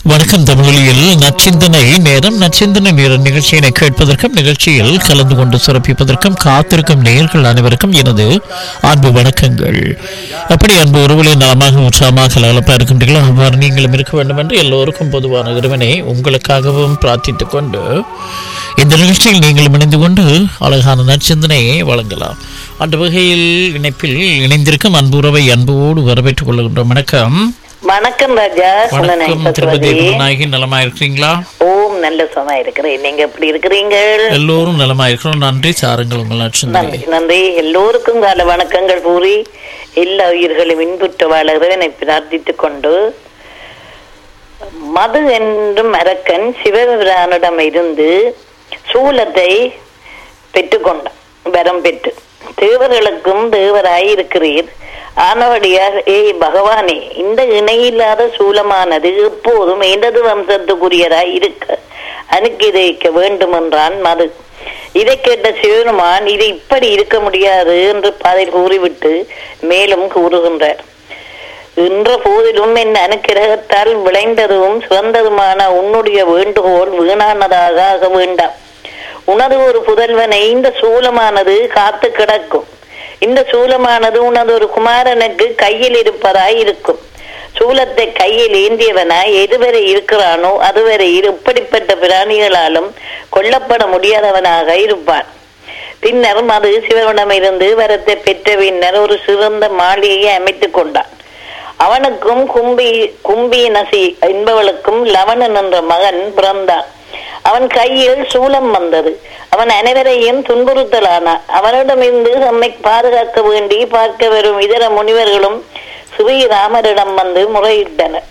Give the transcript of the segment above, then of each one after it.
வணக்கம் தமிழொலியில் நச்சிந்தனை நேரம் நச்சிந்தனை நேர நிகழ்ச்சியினை கேட்பதற்கும் நிகழ்ச்சியில் கலந்து கொண்டு சிறப்பிப்பதற்கும் காத்திருக்கும் நேர்கள் அனைவருக்கும் எனது அன்பு வணக்கங்கள் அப்படி அன்பு உறவுகளை நலமாக உற்சாகமாக நலப்பா இருக்கின்றீர்களோ அவ்வாறு நீங்களும் இருக்க வேண்டும் என்று எல்லோருக்கும் பொதுவான இறைவனை உங்களுக்காகவும் பிரார்த்தித்துக் கொண்டு இந்த நிகழ்ச்சியில் நீங்களும் இணைந்து கொண்டு அழகான நற்சிந்தனையை வழங்கலாம் அந்த வகையில் இணைப்பில் இணைந்திருக்கும் அன்பு உறவை அன்போடு வரவேற்றுக் கொள்கின்றோம் வணக்கம் வணக்கம் ராஜா வணக்கம் திருப்பதி குருநாயகி நலமா இருக்கிறீங்களா ஓம் நல்ல சுகமா இருக்கிறேன் நீங்க எப்படி இருக்கிறீங்க எல்லோரும் நலமா இருக்கிறோம் நன்றி சாருங்கள் உங்கள் நட்சத்திரம் நன்றி நன்றி எல்லோருக்கும் கால வணக்கங்கள் கூறி எல்லா உயிர்களும் இன்புற்ற வாழறவனை பிரார்த்தித்துக் கொண்டு மது என்றும் அரக்கன் சிவபிரானிடம் இருந்து சூலத்தை பெற்றுக்கொண்டான் வரம் பெற்று தேவர்களுக்கும் தேவராய் இருக்கிறீர் ஆனவடியார் ஏய் பகவானே இந்த இணையில்லாத சூலமானது எப்போதும் எனது வம்சத்துக்குரியராய் இருக்க அனுக்கிதைக்க வேண்டும் என்றான் மது இதை கேட்ட சிவருமான் இது இப்படி இருக்க முடியாது என்று பாதையில் கூறிவிட்டு மேலும் கூறுகின்றார் என்ற போதிலும் என் அனுக்கிரகத்தால் விளைந்ததும் சிறந்ததுமான உன்னுடைய வேண்டுகோள் வீணானதாக ஆக வேண்டாம் உனது ஒரு புதல்வனை இந்த சூலமானது காத்து கிடக்கும் இந்த சூலமானது உனது ஒரு குமாரனுக்கு கையில் இருப்பதாய் இருக்கும் சூலத்தை கையில் ஏந்தியவனாய் எதுவரை இருக்கிறானோ அதுவரை இப்படிப்பட்ட பிராணிகளாலும் கொல்லப்பட முடியாதவனாக இருப்பான் பின்னர் மது சிவனிடமிருந்து வரத்தை பெற்ற பின்னர் ஒரு சிறந்த மாளிகையை அமைத்துக் கொண்டான் அவனுக்கும் கும்பி கும்பி நசி என்பவளுக்கும் லவணன் என்ற மகன் பிறந்தான் அவன் கையில் சூலம் வந்தது அவன் அனைவரையும் துன்புறுத்தலானான் அவனிடமிருந்து தம்மை பாதுகாக்க வேண்டி பார்க்க வரும் இதர முனிவர்களும் ஸ்ரீராமரிடம் வந்து முறையிட்டனர்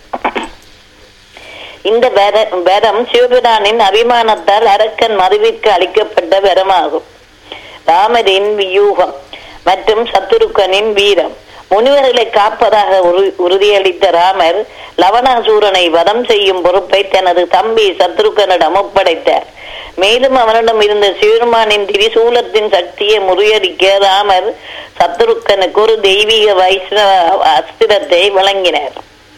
இந்த வரம் சிவபிரானின் அபிமானத்தால் அரக்கன் மதுவிற்கு அளிக்கப்பட்ட வரமாகும் ராமரின் வியூகம் மற்றும் சத்துருக்கனின் வீரம் முனிவர்களை காப்பதாக உறுதியளித்த ராமர் லவணாசூரனை வதம் செய்யும் பொறுப்பை தனது தம்பி சத்ருக்கனிடம் ஒப்படைத்தார் மேலும் அவனிடம் இருந்த சிவருமானின் திரிசூலத்தின் சக்தியை முறியடிக்க ராமர் சத்ருக்கனுக்கு ஒரு தெய்வீக வைஷ்ணவ அஸ்திரத்தை வழங்கினார்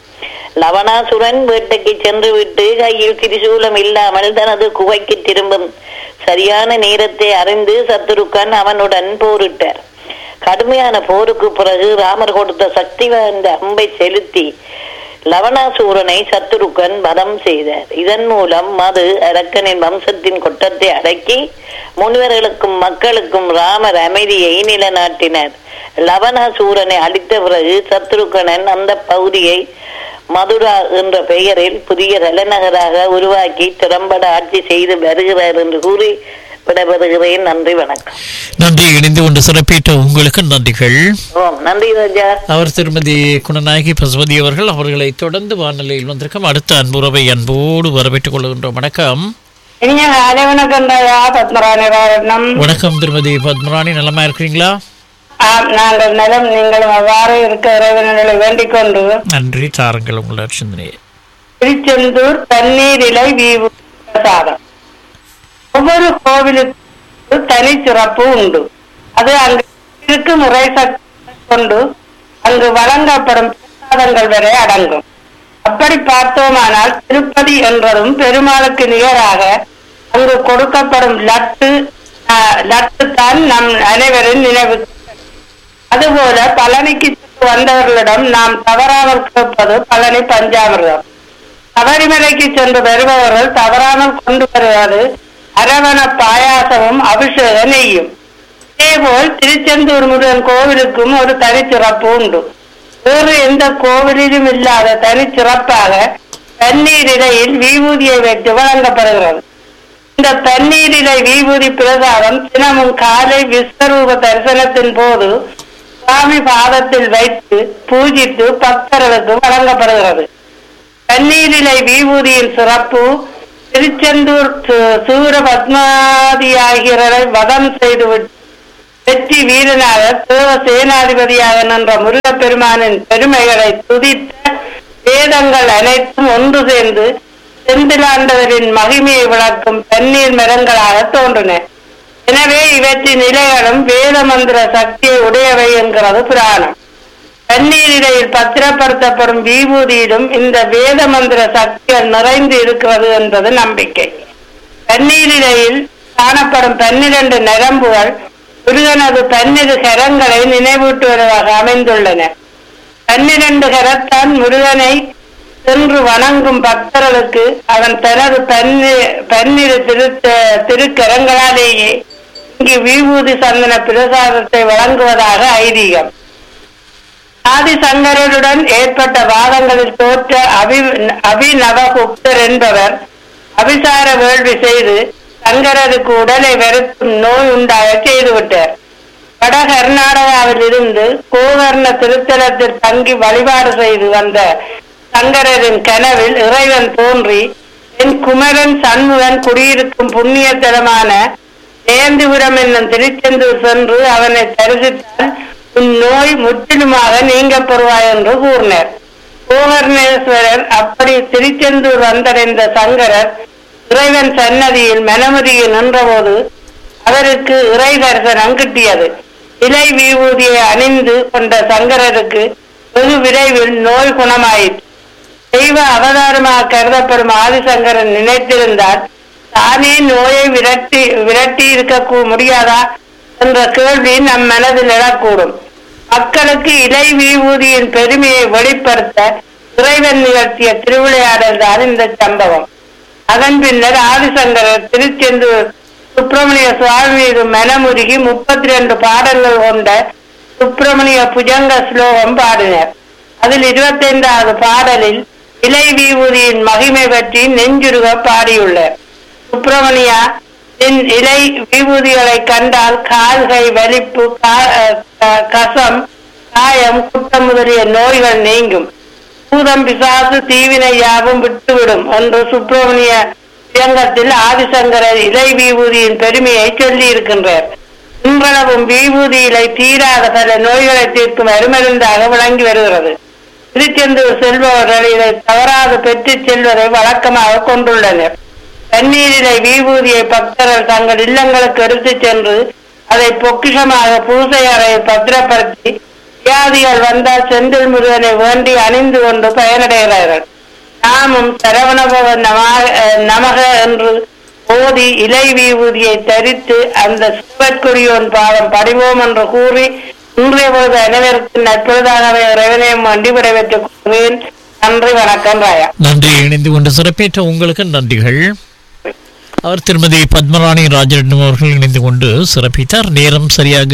லவணாசுரன் வேட்டைக்கு சென்று விட்டு கையில் திரிசூலம் இல்லாமல் தனது குகைக்கு திரும்பும் சரியான நேரத்தை அறிந்து சத்துருக்கன் அவனுடன் போரிட்டார் கடுமையான போருக்கு பிறகு ராமர் கொடுத்த சக்தி வாய்ந்த அம்பை செலுத்தி லவணாசூரனை சத்துருக்கன் வதம் செய்தார் இதன் மூலம் மது அரக்கனின் வம்சத்தின் கொட்டத்தை அடக்கி முனிவர்களுக்கும் மக்களுக்கும் ராமர் அமைதியை நிலநாட்டினார் லவணாசூரனை அழித்த பிறகு சத்ருக்கனன் அந்த பகுதியை மதுரா என்ற பெயரில் புதிய தலைநகராக உருவாக்கி திறம்பட ஆட்சி செய்து வருகிறார் என்று கூறி விடைபெறுகிறேன் நன்றி வணக்கம் நன்றி இணைந்து கொண்டு சிறப்பித்த உங்களுக்கு நன்றிகள் ஓம் நன்றி ராஜா அவர் திருமதி குணநாயகி பசுபதி அவர்கள் அவர்களை தொடர்ந்து வானிலையில் வந்திருக்கும் அடுத்த அன்புறவை அன்போடு வரவேற்றுக் கொள்கின்றோம் வணக்கம் இனிய காலை வணக்கம் தாயா பத்மராணி ராரணம் வணக்கம் திருமதி பத்மராணி நலமா இருக்கிறீங்களா ஆம் நாங்கள் நலம் நீங்களும் அவ்வாறு இருக்க இறைவனை வேண்டிக் கொண்டு நன்றி சாருங்கள் உங்களோட சிந்தனையை திருச்செந்தூர் தண்ணீரிலை வீவு பிரசாதம் ஒவ்வொரு கோவிலுக்கும் தனி சிறப்பு உண்டு அது அங்கு இருக்கும் முறை சக்தி கொண்டு அங்கு வழங்கப்படும் பிரசாதங்கள் வரை அடங்கும் அப்படி பார்த்தோமானால் திருப்பதி என்றதும் பெருமாளுக்கு நிகராக அங்கு கொடுக்கப்படும் லட்டு ஆஹ், லட்டு தான் நம் அனைவரின் நினைவு அதுபோல பழனிக்கு சென்று வந்தவர்களிடம் நாம் தவறாமல் கேட்பது பழனி பஞ்சாமிர்தம் சபரிமலைக்கு சென்று வருபவர்கள் தவறாமல் கொண்டு வருவது அரவண பாயாசமும் அபிஷேக நெய்யும் இதேபோல் திருச்செந்தூர் முருகன் கோவிலுக்கும் ஒரு தனிச்சிறப்பு உண்டு வேறு எந்த கோவிலிலும் இல்லாத தனிச்சிறப்பாக தண்ணீர் இலையில் விபூதியை வைத்து வழங்கப்படுகிறது இந்த தண்ணீரிலை விபூதி பிரசாதம் தினமும் காலை விஸ்வரூப தரிசனத்தின் போது சுவாமி பாதத்தில் வைத்து பூஜித்து பக்தர்களுக்கு வழங்கப்படுகிறது தண்ணீரிலை விபூதியின் சிறப்பு திருச்செந்தூர் சு- சூர பத்மாதியாகிறரை வதம் செய்துவிட்டு வெற்றி வீரனாக தேவ சேனாதிபதியாக நின்ற முருகப்பெருமானின் பெருமைகளை துதித்த வேதங்கள் அனைத்தும் ஒன்று சேர்ந்து செந்திலாண்டவரின் மகிமையை விளக்கும் பன்னீர் மரங்களாக தோன்றின எனவே இவற்றின் நிலைகளும் வேத மந்திர சக்தியை உடையவை என்கிறது புராணம் தண்ணீரிடையில் பத்திரப்படுத்தப்படும் விபூதியிலும் இந்த வேத மந்திர சக்திகள் நிறைந்து இருக்கிறது என்பது நம்பிக்கை தண்ணீரிடையில் காணப்படும் பன்னிரண்டு நரம்புகள் முருகனது பன்னிரு கரங்களை நினைவூட்டுவதாக அமைந்துள்ளன பன்னிரண்டு கரத்தான் முருகனை சென்று வணங்கும் பக்தர்களுக்கு அவன் தனது பன்னி பன்னிரு திரு திருக்கரங்களாலேயே இங்கு விபூதி சந்தன பிரசாதத்தை வழங்குவதாக ஐதீகம் ஆதிசங்கரருடன் ஏற்பட்ட வாதங்களில் தோற்ற அபி அபிநவகுப்தர் என்பவர் அபிசார வேள்வி செய்து சங்கரருக்கு உடலை வருத்தும் நோய் உண்டாக செய்துவிட்டார் வட கர்நாடகாவில் இருந்து கோகர்ண திருத்தலத்தில் தங்கி வழிபாடு செய்து வந்த சங்கரரின் கனவில் இறைவன் தோன்றி என் குமரன் சண்முகன் குடியிருக்கும் புண்ணிய தலமான ஜெயந்திபுரம் என்னும் திருச்செந்தூர் சென்று அவனை தரிசித்தால் உன் நோய் முற்றிலுமாக நீங்க பெறுவாய் என்று கூறினார் கோகர்ணேஸ்வரர் அப்படி திருச்செந்தூர் வந்தடைந்த சங்கரர் இறைவன் சன்னதியில் மனமுதியில் நின்றபோது அவருக்கு இறை தரிசனம் கிட்டியது இலை விபூதியை அணிந்து கொண்ட சங்கரருக்கு வெகு விரைவில் நோய் குணமாயிற்று தெய்வ அவதாரமாக கருதப்படும் ஆதிசங்கரன் நினைத்திருந்தால் தானே நோயை விரட்டி விரட்டி இருக்க கூ- முடியாதா என்ற கேள்வி நம் மனதில் எழக்கூடும் மக்களுக்கு இலை விபூதியின் பெருமையை வெளிப்படுத்த இறைவன் நிகழ்த்திய திருவிளையாடல் தான் இந்த சம்பவம் அதன் பின்னர் ஆதிசங்கரர் திருச்செந்தூர் சுப்பிரமணிய சுவாமி மீது மனமுருகி முப்பத்தி ரெண்டு பாடல்கள் கொண்ட சுப்பிரமணிய புஜங்க ஸ்லோகம் பாடினர் அதில் இருபத்தைந்தாவது பாடலில் இலை விபூதியின் மகிமை பற்றி நெஞ்சுருக பாடியுள்ளார் சுப்பிரமணியா என் இலை விபூதிகளை கண்டால் கால்கை வலிப்பு கா- அஹ் கசம் காயம் குற்றம் முதலிய நோய்கள் நீங்கும் பூதம் பிசாசு தீவினை யாவும் விட்டுவிடும் என்று சுப்பிரமணிய இயங்கத்தில் ஆதிசங்கரர் இலை விபூதியின் பெருமையை சொல்லி இருக்கின்றார் இன்றளவும் விபூதி இலை தீராத பல நோய்களை தீர்க்கும் அருமருந்தாக விளங்கி வருகிறது திருச்செந்தூர் செல்பவர்கள் இதை தவறாது பெற்றுச் செல்வதை வழக்கமாக கொண்டுள்ளனர் தண்ணீரிலை விபூதியை பக்தர்கள் தங்கள் இல்லங்களுக்கு எடுத்துச் சென்று அதை பொக்கிஷமாக பூசை அறையில் பத்திரப்படுத்தி வியாதிகள் வந்தால் செந்தில் முருகனை வேண்டி அணிந்து கொண்டு பயனடைகிறார்கள் நாமும் சரவணபவன் நமாக அஹ் நமக என்று ஓதி இலை விபூதியை தரித்து அந்த சிவற்குடியோன் பாதம் படிவோம் என்று கூறி இன்றைய பொழுது அனைவருக்கும் நட்புறதாகவே இறைவனையும் வண்டிபட பெற்றுக் கொள்வேன் நன்றி வணக்கம் ராயா நன்றி இணைந்து கொண்டு சிறப்பேற்ற உங்களுக்கு நன்றிகள் அவர் திருமதி பத்மராணி ராஜரட்னம் அவர்கள் இணைந்து கொண்டு சிறப்பித்தார் நேரம் சரியாக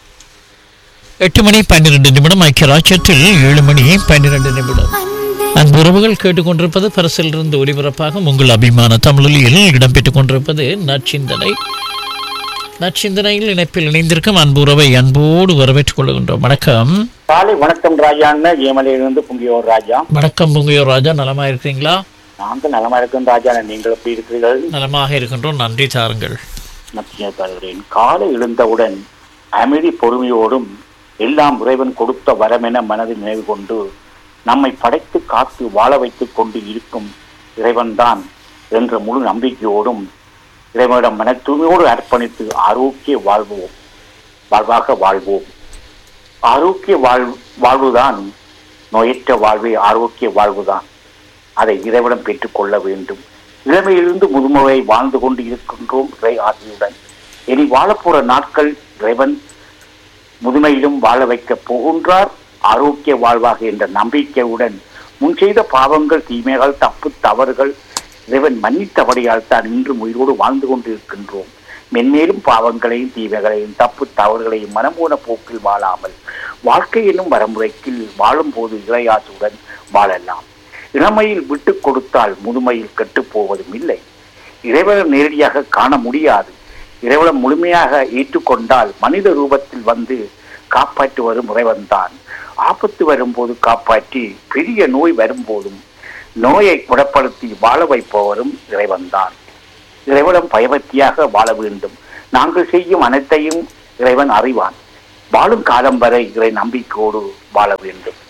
எட்டு மணி பன்னிரண்டு நிமிடம் ஐக்கிய ராஜ்யத்தில் ஏழு மணி பன்னிரண்டு நிமிடம் அன்பு உறவுகள் கேட்டுக்கொண்டிருப்பது பரிசிலிருந்து ஒலிபரப்பாக உங்கள் அபிமான தமிழொலியில் இடம்பெற்றுக் கொண்டிருப்பது நற்சிந்தனை நற்சிந்தனையில் இணைப்பில் இணைந்திருக்கும் அன்பு உறவை அன்போடு வரவேற்றுக் கொள்கின்றோம் வணக்கம் காலை வணக்கம் ராஜான்னு ஏமலையிலிருந்து புங்கியோர் ராஜா வணக்கம் பொங்கையோர் ராஜா நலமா இருக்கிறீங்களா நாங்கள் நலமா இருக்கோம் ராஜா நீங்கள் எப்படி இருக்கிறீர்கள் நலமாக இருக்கின்றோம் நன்றி தாருங்கள் நச்சினை தருகிறேன் காலை எழுந்தவுடன் அமைதி பொறுமையோடும் எல்லாம் இறைவன் கொடுத்த வரமென மனதில் நினைவு கொண்டு நம்மை படைத்து காத்து வாழ வைத்துக் கொண்டு இருக்கும் இறைவன்தான் என்ற முழு நம்பிக்கையோடும் இறைவனிடம் மன தூய்மையோடு அர்ப்பணித்து ஆரோக்கிய வாழ்வோம் வாழ்வாக வாழ்வோம் ஆரோக்கிய வாழ் வாழ்வுதான் நோயற்ற வாழ்வே ஆரோக்கிய வாழ்வுதான் அதை இறைவனம் பெற்றுக்கொள்ள வேண்டும் இளமையிலிருந்து முதுமையை வாழ்ந்து கொண்டு இருக்கின்றோம் இறை ஆசையுடன் இனி வாழப்போற நாட்கள் இறைவன் முதுமையிலும் வாழ வைக்கப் போகின்றார் ஆரோக்கிய வாழ்வாக என்ற நம்பிக்கையுடன் முன் செய்த பாவங்கள் தீமைகள் தப்பு தவறுகள் இறைவன் மன்னித்தபடியால் தான் இன்று உயிரோடு வாழ்ந்து கொண்டிருக்கின்றோம் மென்மேலும் பாவங்களையும் தீமைகளையும் தப்பு தவறுகளையும் மனமூன போக்கில் வாழாமல் வாழ்க்கை என்னும் வரமுறைக்கில் வாழும்போது இளையாசுடன் வாழலாம் இளமையில் விட்டு கொடுத்தால் முதுமையில் கெட்டுப் போவதும் இல்லை இறைவனை நேரடியாக காண முடியாது இறைவனை முழுமையாக ஏற்றுக்கொண்டால் மனித ரூபத்தில் வந்து காப்பாற்றி வரும் இறைவன்தான் ஆபத்து வரும்போது காப்பாற்றி பெரிய நோய் வரும்போதும் நோயை குணப்படுத்தி வாழ வைப்பவரும் இறைவன்தான் இறைவனம் பயபக்தியாக வாழ வேண்டும் நாங்கள் செய்யும் அனைத்தையும் இறைவன் அறிவான் வாழும் காலம் வரை இறை நம்பிக்கையோடு வாழ வேண்டும்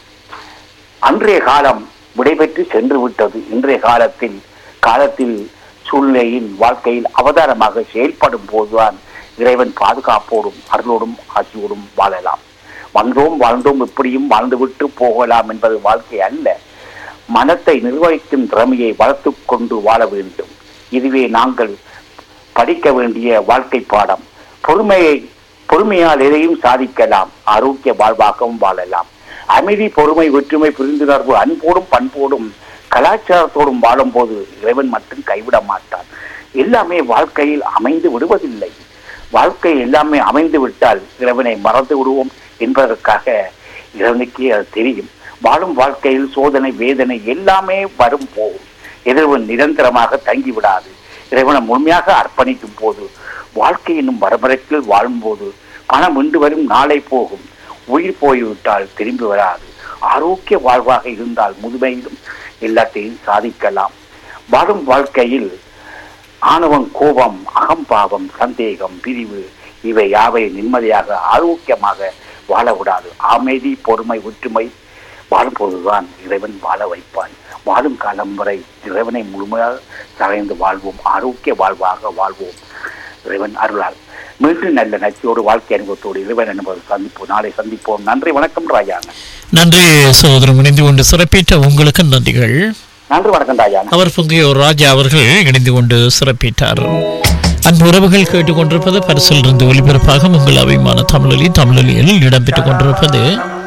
அன்றைய காலம் விடைபெற்று சென்று விட்டது இன்றைய காலத்தில் காலத்தில் சூழ்நிலையின் வாழ்க்கையில் அவதாரமாக செயல்படும் போதுதான் இறைவன் பாதுகாப்போடும் அருளோடும் ஆட்சியோடும் வாழலாம் வந்தோம் வாழ்ந்தோம் இப்படியும் வாழ்ந்துவிட்டு போகலாம் என்பது வாழ்க்கை அல்ல மனத்தை நிர்வகிக்கும் திறமையை வளர்த்துக் கொண்டு வாழ வேண்டும் இதுவே நாங்கள் படிக்க வேண்டிய வாழ்க்கை பாடம் பொறுமையை பொறுமையால் எதையும் சாதிக்கலாம் ஆரோக்கிய வாழ்வாகவும் வாழலாம் அமைதி பொறுமை ஒற்றுமை புரிந்துணர்வு அன்போடும் பண்போடும் கலாச்சாரத்தோடும் வாழும்போது இறைவன் மட்டும் கைவிட மாட்டான் எல்லாமே வாழ்க்கையில் அமைந்து விடுவதில்லை வாழ்க்கை எல்லாமே அமைந்து விட்டால் இறைவனை மறந்து விடுவோம் என்பதற்காக இறைவனுக்கே அது தெரியும் வாழும் வாழ்க்கையில் சோதனை வேதனை எல்லாமே வரும் போகும் எதிர்வன் நிரந்தரமாக தங்கிவிடாது இறைவனை முழுமையாக அர்ப்பணிக்கும் போது வாழ்க்கை என்னும் வரம்பரத்தில் வாழும்போது பணம் இன்று வரும் நாளை போகும் உயிர் போய்விட்டால் திரும்பி வராது ஆரோக்கிய வாழ்வாக இருந்தால் முதுமையிலும் எல்லாத்தையும் சாதிக்கலாம் வாழும் வாழ்க்கையில் ஆணவம் கோபம் அகம்பாவம் சந்தேகம் பிரிவு இவை யாவை நிம்மதியாக ஆரோக்கியமாக வாழ விடாது அமைதி பொறுமை ஒற்றுமை வாழும்போதுதான் இறைவன் வாழ வைப்பான் வாழும் காலம் வரை இறைவனை முழுமையாக சாய்ந்து வாழ்வோம் ஆரோக்கிய வாழ்வாக வாழ்வோம் இறைவன் அருளால் மீண்டும் நல்ல நச்சியோடு வாழ்க்கை அனுபவத்தோடு இறைவன் என்பது சந்திப்போம் நாளை சந்திப்போம் நன்றி வணக்கம் ராஜாங்க நன்றி சகோதரம் இணைந்து கொண்டு சிறப்பித்த உங்களுக்கு நன்றிகள் நன்றி வணக்கம் ராஜாங்க அவர் பொங்கியோர் ராஜா அவர்கள் இணைந்து கொண்டு சிறப்பித்தார் அன்பு உறவுகள் கேட்டுக்கொண்டிருப்பது பரிசில் இருந்து ஒலிபரப்பாக உங்கள் அபிமான தமிழொலி தமிழொலியில் இடம்பெற்றுக் கொண்டிருப்பது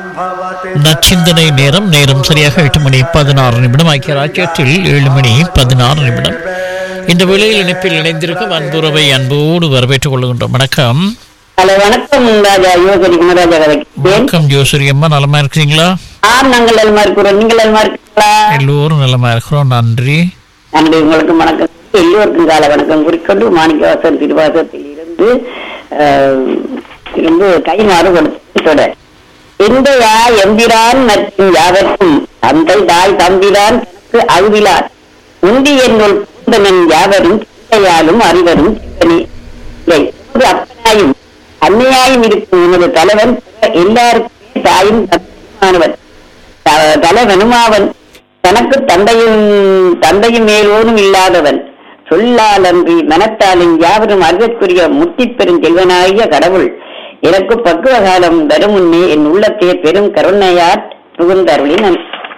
நச்சிந்தனை நேரம் நேரம் சரியாக எட்டு மணி பதினாறு நிமிடம் ஐக்கிய ராஜ்யத்தில் ஏழு மணி பதினாறு நிமிடம் இந்த வேளையில் இணைப்பில் இணைந்திருக்கும் அன்புறவை அன்போடு வரவேற்றுக் கொள்கின்றோம் வணக்கம் ஹலோ வணக்கம் ராஜா யோகரி குணராஜா கதைக்கிறேன் வணக்கம் ஜோசரி அம்மா நலமா இருக்கிறீங்களா ஆம் நாங்கள் நலமா இருக்கிறோம் நீங்கள் நலமா இருக்கீங்களா எல்லோரும் நலமா இருக்கிறோம் நன்றி நன்றி உங்களுக்கு வணக்கம் எல்லோருக்கும் கால வணக்கம் குறிக்கொண்டு மாணிக்கவாசன் திருவாசத்தில் இருந்து ஆஹ், இருந்து கைமாறு கொடுத்து தொடர் எந்தையா எம்பிரான் மற்றும் யாவர்க்கும் தந்தை தாய் தம்பிரான் தனக்கு அழுவிலார் உண்டி என்னுள் பூந்தனன் யாவரும் சிந்தையாலும் அறிவரும் சிந்தனை இல்லை ஒரு அப்பனாயும் அன்னையாயும் இருக்கும் உனது தலைவன் எல்லாருக்குமே தாயும் தந்தையுமானவன் த- தலைவனுமாவன் தனக்கு தந்தையும் தந்தையும் மேலோனும் இல்லாதவன் சொல்லாலன்றி மனத்தாலும் யாவரும் அறிவற்குரிய முத்தி பெரும் செல்வனாகிய கடவுள் எனக்கு பக்குவ காலம் வரும் முன்னே என் உள்ளத்தே பெரும் கருணையாற் புகுந்தருளினன்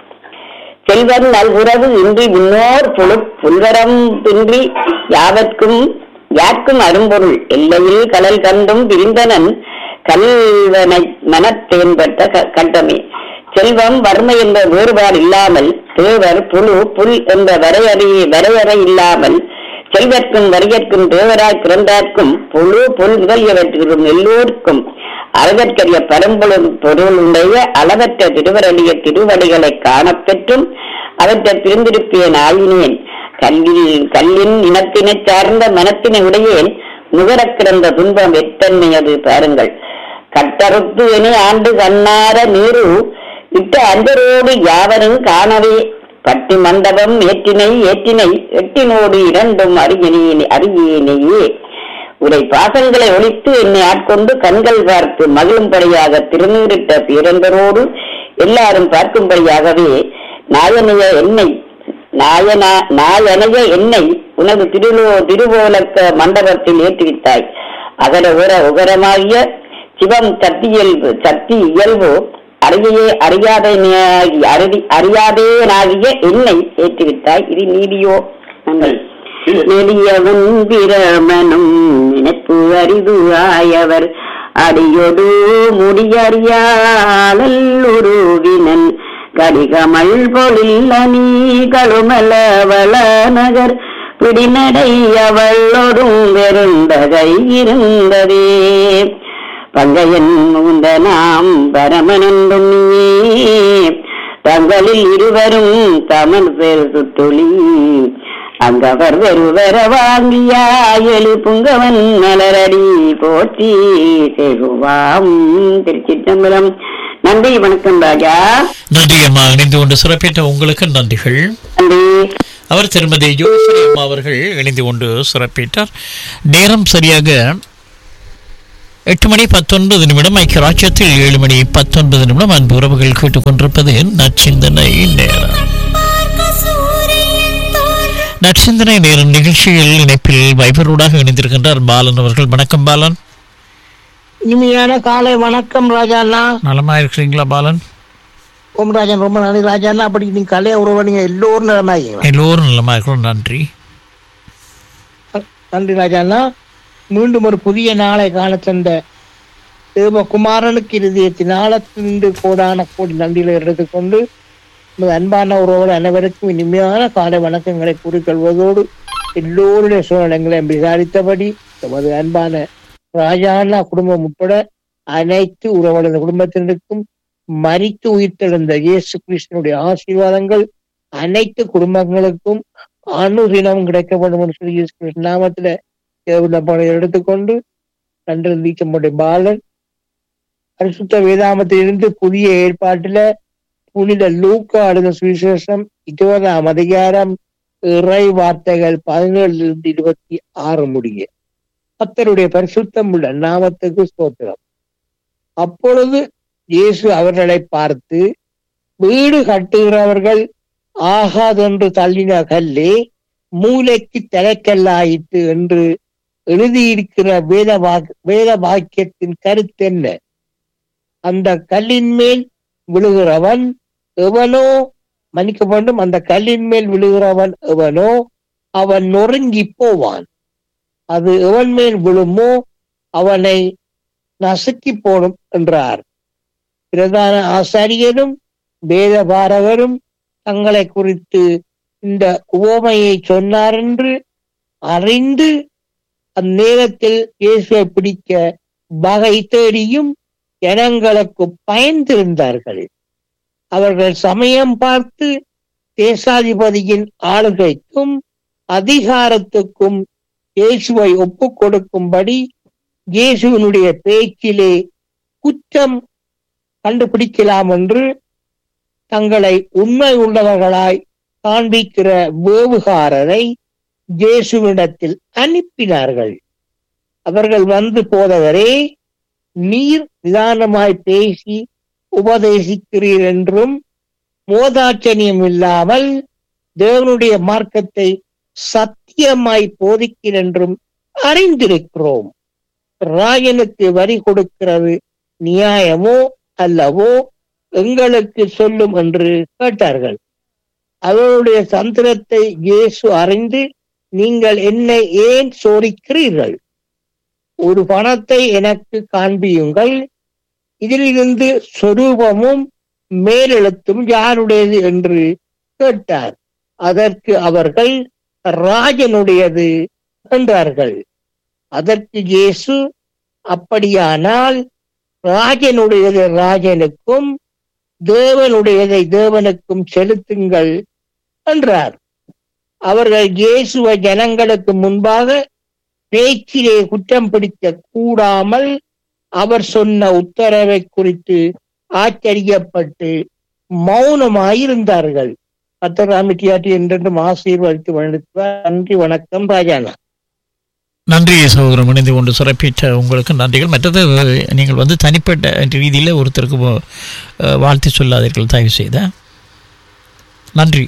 செல்வன் நல்குறவு இன்றி முன்னோர் புழு புல்வரம் இன்றி யாவர்க்கும் யார்க்கும் அரும்பொருள் எல்லையில் கடல் கண்டும் பிரிந்தனன் கல்வனை மனத்தேன்பட்ட க- கண்டமே செல்வம் வறுமை என்ற வேறுபாடு இல்லாமல் தேவர் புழு புல் என்ற வரையறை வரையறை இல்லாமல் செல்வர்க்கும் வரியற்கும் தேவராய் பிறந்தார்க்கும் புழு புல் முதலியவற்றிலும் எல்லோருக்கும் அளவற்கரிய பரம்பொருள் பொருளுடைய அளவற்ற திருவரடிய திருவடிகளை காணப்பெற்றும் அவற்றை பிரிந்திருப்பேன் ஆயினேன் கல்லில் கல்லின் இனத்தினைச் சார்ந்த மனத்தினை உடையேன் நுகரக் கிடந்த துன்பம் எத்தன்மையது பாருங்கள் கட்டறுத்து என ஆண்டு கண்ணார நீரு இட்ட அந்தரோடு யாவரும் காணவே பட்டி மண்டபம் ஏற்றினை ஏற்றினை எட்டினோடு இரண்டும் அறியினே அறியேனையே உரை பாசங்களை ஒழித்து என்னை ஆட்கொண்டு கண்கள் பார்த்து மகிழும்படியாக திருநீரிட்ட பேரன்பரோடு எல்லாரும் பார்க்கும்படியாகவே நாயனைய என்னை நாயனா நாயனைய என்னை உனது திருலோ திருவோலக்க மண்டபத்தில் ஏற்றுவித்தாய் அகர உர உகரமாகிய சிவம் சக்தி இயல்பு சக்தி இயல்பு அறிவையே அறியாதே அறிதி அறியாதேனாகிய என்னை ஏற்றுவித்தாய் இது நீதியோ நன்றி நெடியவன் பிரமனும் நினைப்பு அரிது ஆயவர் அடியொடு முடியறியாளல் உருவினன் கடிகமல் பொழில் அணி கழுமல வள நகர் பிடிநடை அவளொடும் வெருண்டகை இருந்ததே பங்கையன் முந்த நாம் பரமனந்தும் நீயே தங்களில் இருவரும் தமன் பெரு சுட்டொளி அங்கவர் வெறுவர வாங்கியா எழு புங்கவன் மலரடி போற்றி செய்குவாம் திருச்சிற்றம்பலம் நன்றி வணக்கம் ராஜா நன்றி அம்மா இணைந்து கொண்டு சிறப்பித்த உங்களுக்கு நன்றிகள் நன்றி அவர் திருமதி ஜோசரி அம்மா அவர்கள் இணைந்து கொண்டு சிறப்பித்தார் நேரம் சரியாக எட்டு மணி பத்தொன்பது நிமிடம் ஐக்கிய ராஜ்யத்தில் ஏழு மணி பத்தொன்பது நிமிடம் அன்பு உறவுகள் கேட்டுக்கொண்டிருப்பது நச்சிந்தனை நேரம் நச்சிந்தனை நேரம் நிகழ்ச்சியில் இணைப்பில் வைபரோடாக இணைந்திருக்கின்றார் பாலன் அவர்கள் வணக்கம் பாலன் இனிமையான காலை வணக்கம் ராஜாண்ணா நலமா இருக்கிறீங்களா பாலன் ஓம் ராஜன் ரொம்ப நன்றி ராஜாண்ணா அப்படி நீங்க கலைய உறவு நீங்க எல்லோரும் நலமாயிருக்கீங்களா எல்லோரும் நலமா இருக்கிறோம் நன்றி நன்றி ராஜாண்ணா மீண்டும் ஒரு புதிய நாளை காண தந்த தேவகுமாரனுக்கு இருதயத்தின் ஆழத்திலிருந்து கோடான கோடி நன்றிகளை எடுத்துக்கொண்டு நமது அன்பான உறவுகள் அனைவருக்கும் இனிமையான காலை வணக்கங்களை கூறிக்கொள்வதோடு எல்லோருடைய சூழ்நிலைகளையும் விசாரித்தபடி நமது அன்பான ராஜாண்ணா குடும்பம் உட்பட அனைத்து உறவுகளது குடும்பத்தினருக்கும் மரித்து உயிர்த்தெழுந்த இயேசு கிருஷ்ணனுடைய ஆசீர்வாதங்கள் அனைத்து குடும்பங்களுக்கும் அனுதினம் கிடைக்க வேண்டும் என்று சொல்லி இயேசு கிறிஸ்து நாமத்துல தேவனை எடுத்துக்கொண்டு நன்றி நீச்சமுடைய பாலன் பரிசுத்த வேதாமத்திலிருந்து புதிய ஏற்பாட்டுல புனித லூக்கா அடுத்த சுவிசேஷம் இருபதாம் அதிகாரம் இறை வார்த்தைகள் பதினேழுல இருபத்தி ஆறு முடிய கர்த்தருடைய பரிசுத்தம் உள்ள நாமத்துக்கு ஸ்தோத்திரம் அப்பொழுது இயேசு அவர்களை பார்த்து வீடு கட்டுகிறவர்கள் ஆகாதென்று தள்ளின கல்லே மூளைக்கு தலைக்கல்லாயிற்று என்று எழுதியிருக்கிற வேத வாக் வேத வாக்கியத்தின் கருத்தென்ன அந்த கல்லின் மேல் விழுகிறவன் எவனோ மன்னிக்க வேண்டும் அந்த கல்லின் மேல் விழுகிறவன் எவனோ அவன் நொறுங்கி போவான் அது எவன் மேல் விழுமோ அவனை நசுக்கி போடும் என்றார் பிரதான ஆசாரியரும் வேதபாரகரும் தங்களை குறித்து இந்த உவமையை சொன்னார் என்று அறிந்து அந்நேரத்தில் இயேசுவை பிடிக்க வகை தேடியும் ஜனங்களுக்கு பயந்திருந்தார்கள் அவர்கள் சமயம் பார்த்து தேசாதிபதியின் ஆளுகைக்கும் அதிகாரத்துக்கும் இயேசுவை ஒப்புக் கொடுக்கும்படி இயேசுவினுடைய பேச்சிலே குற்றம் கண்டுபிடிக்கலாம் என்று தங்களை உண்மை உள்ளவர்களாய் காண்பிக்கிற வேவுகாரரை இயேசுவிடத்தில் அனுப்பினார்கள் அவர்கள் வந்து போதவரே நீர் நிதானமாய் பேசி உபதேசிக்கிறீர் என்றும் மோதாச்சனியம் இல்லாமல் தேவனுடைய மார்க்கத்தை சத்தியமாய் போதிக்கிறேன் என்றும் அறிந்திருக்கிறோம் ராயனுக்கு வரி கொடுக்கிறது நியாயமோ அல்லவோ எங்களுக்கு சொல்லும் என்று கேட்டார்கள் அவருடைய தந்திரத்தை இயேசு அறிந்து நீங்கள் என்னை ஏன் சோதிக்கிறீர்கள் ஒரு பணத்தை எனக்கு காண்பியுங்கள் இதிலிருந்து சொரூபமும் மேலெழுத்தும் யாருடையது என்று கேட்டார் அதற்கு அவர்கள் ராஜனுடையது என்றார்கள் அதற்கு இயேசு அப்படியானால் ராஜனுடையது ராஜனுக்கும் தேவனுடையதை தேவனுக்கும் செலுத்துங்கள் என்றார் அவர்கள் இயேசுவை ஜனங்களுக்கு முன்பாக பேச்சிலே குற்றம் பிடிக்க கூடாமல் அவர் சொன்ன உத்தரவை குறித்து ஆச்சரியப்பட்டு மௌனமாயிருந்தார்கள் கத்தராமிட்டியாட்டி என்றென்றும் ஆசீர்வதித்து வழங்குவார் நன்றி வணக்கம் ராஜானா நன்றி சகோதரம் இணைந்து கொண்டு சிறப்பித்த உங்களுக்கு நன்றிகள் மற்றது நீங்கள் வந்து தனிப்பட்ட ரீதியில் ஒருத்தருக்கு வா- அஹ், வாழ்த்து சொல்லாதீர்கள் தயவு செய்த நன்றி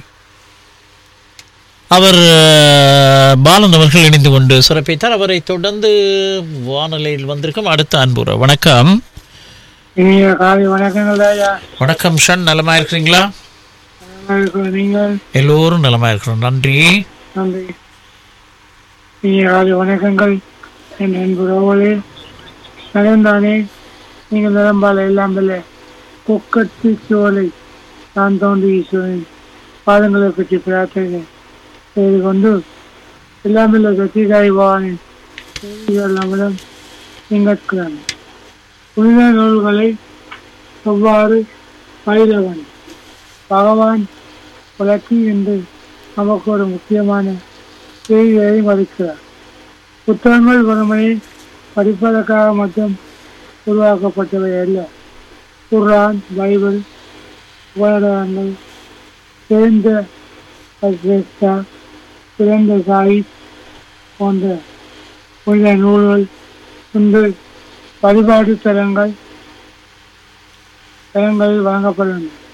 அவர் அஹ், பாலன் அவர்கள் இணைந்து கொண்டு சிறப்பித்தார் அவரை தொடர்ந்து வானொலியில் வந்திருக்கும் அடுத்த அன்புற வணக்கம் இனிய காலை வணக்கங்கள் ராஜா வணக்கம் ஷன் நலமா இருக்கிறீங்களா நல்லா இருக்கிறோம். நீங்கள் எல்லோரும் நலமா இருக்கிறோம் நன்றி நன்றி இனிய காலை வணக்கங்கள் என் அன்பு ரோவலே நலந்தானே நீங்கள் நிலம்பால எல்லாம் இல்லை கொக்கத்து சோலை நான் தோன்றி ஈஸ்வரன் பாதங்களை பற்றி பிரார்த்தனை செய்து கொண்டு எல்லாம் இல்லை கத்திகாய் பவானின் செய்திகள் நம்மிடம் திங்கட்கிழமை புனித நூல்களை எவ்வாறு பயிரவன் பகவான் வளர்ச்சி என்று நமக்கு ஒரு முக்கியமான செய்தியை மதிக்கிறார் புத்தகங்கள் வெறுமனே படிப்பதற்காக மட்டும் உருவாக்கப்பட்டவை அல்ல குர்ஆன் பைபிள் உபகரணங்கள் சிறந்த பத்ரேஸ்தா சிறந்த சாஹிப் போன்ற புனித நூல்கள் இன்று வழிபாடு தலங்கள் தலங்களில் வழங்கப்படும்